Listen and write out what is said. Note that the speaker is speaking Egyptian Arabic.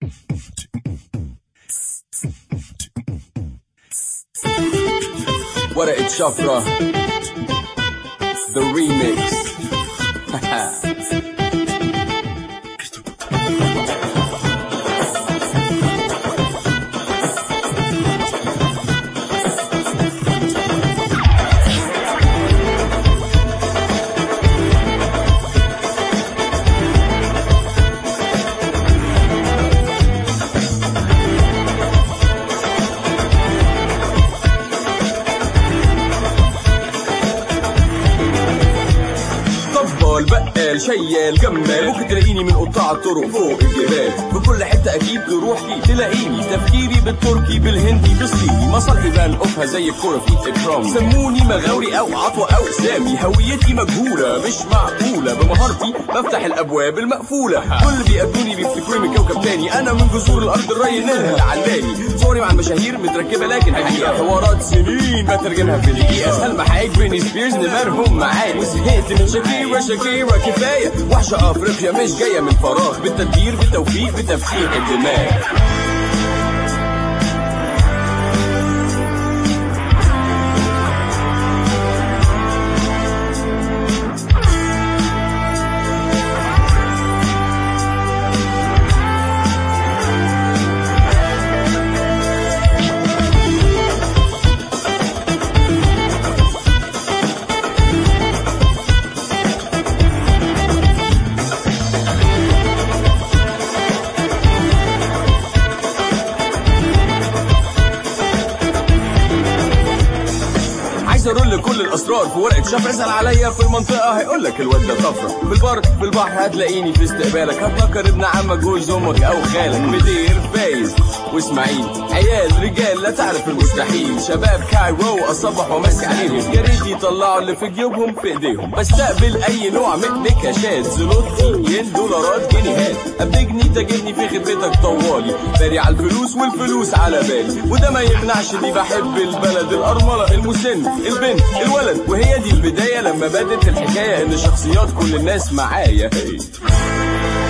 ورقة شفرة The Remix طبال بقال شيال جمال ممكن تلاقيني من قطاع الطرق فوق الجبال في كل حتة أكيد تروح فيه تلاقيني تفكيري بالتركي بالهندي بالصيني مصالحي بنقفها زي الكورة في إكرام سموني مغاوري أو عطوة أو سامي هويتي مجهولة مش معقولة بمهارتي بفتح الأبواب المقفولة كل اللي بيقابلوني بيفتكروني من كوكب تاني أنا من جذور الأرض الري نيلها اللي علاني صوري مع المشاهير متركبة لكن حقيقة حوارات سنين بترجمها في دقيقة أسهل ما حقيقة بريني سبيرز نمرهم معايا وزهقت من شاكيرا شاكيرا كفاية وحشة أفريقيا مش جاية من فراغ بالتدبير بالتوفيق بتفكير الدماغ عايز ارول كل الاسرار في ورقه شفره اسال عليا في المنطقه هيقول لك الواد ده طفره في البر في البحر هتلاقيني في استقبالك هتنكر ابن عمك جوز امك او خالك مدير فايز واسماعيل عيال رجال لا تعرف المستحيل شباب كايرو اصبح ومسك عليهم يا ريت يطلعوا اللي في جيوبهم في ايديهم بستقبل اي نوع من الكاشات زلوت ين دولارات جنيهات ابجني تجدني في خدمتك طوالي باري على الفلوس والفلوس على بالي وده ما يمنعش اني بحب البلد الارمله المسن البنت الولد وهي دي البدايه لما بدت الحكايه ان شخصيات كل الناس معايا هي